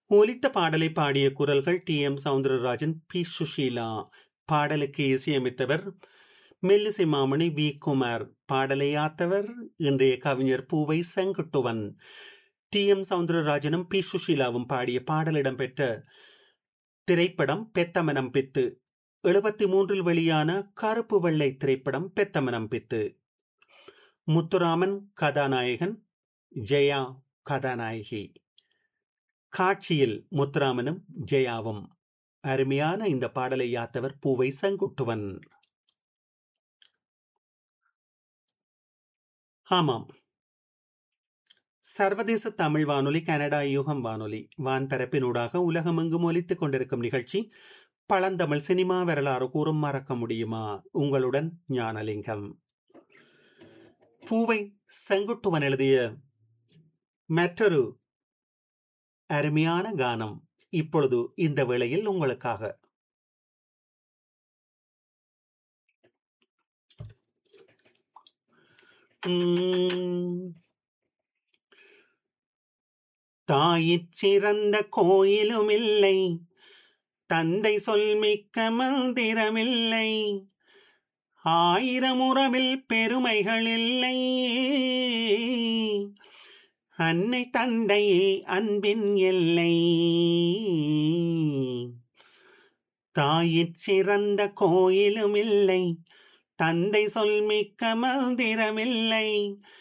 ஒலித்த பாடலை பாடிய குரல்கள் T M Soundararajan P Susheela பாடலுக்கு இசையமைத்தவர் மெல்லிசை மாமணி வி குமார் பாடலை ஆத்தவர் இன்றைய கவிஞர் பூவை செங்குட்டுவன் டி எம் சவுந்தரராஜனும் பி சுஷீலாவும் பாடிய பாடல் இடம்பெற்ற திரைப்படம் பெத்தமனம் பித்து எழுபத்தி மூன்றில் வெளியான கருப்பு வெள்ளை திரைப்படம் பெத்தமனம் பித்து முத்துராமன் கதாநாயகன் ஜெயா கதாநாயகி காட்சியில் முத்துராமனும் ஜெயாவும் அருமையான இந்த பாடலை யாத்தவர் பூவை செங்குட்டுவன் ஆமாம் சர்வதேச தமிழ் வானொலி கனடா யூகம் வானொலி வான்பரப்பினூடாக உலகமெங்கும் ஒலித்துக் கொண்டிருக்கும் நிகழ்ச்சி பழந்தமிழ் சினிமா வரலாறு கூறும் மறக்க முடியுமா உங்களுடன் ஞானலிங்கம் பூவை செங்குட்டுவன் எழுதிய மற்றொரு அருமையான கானம் இப்பொழுது இந்த வேளையில் உங்களுக்காக தாயிற் சிறந்த கோயிலும் இல்லை தந்தை சொல் மிக்க மந்திரமில்லை ஆயிரம் உறவில் பெருமைகள் இல்லை அன்னை தந்தையே அன்பின் எல்லை தாயிற் சிறந்த கோயிலும் இல்லை தந்தை சொல் மிக்க மந்திரமில்லை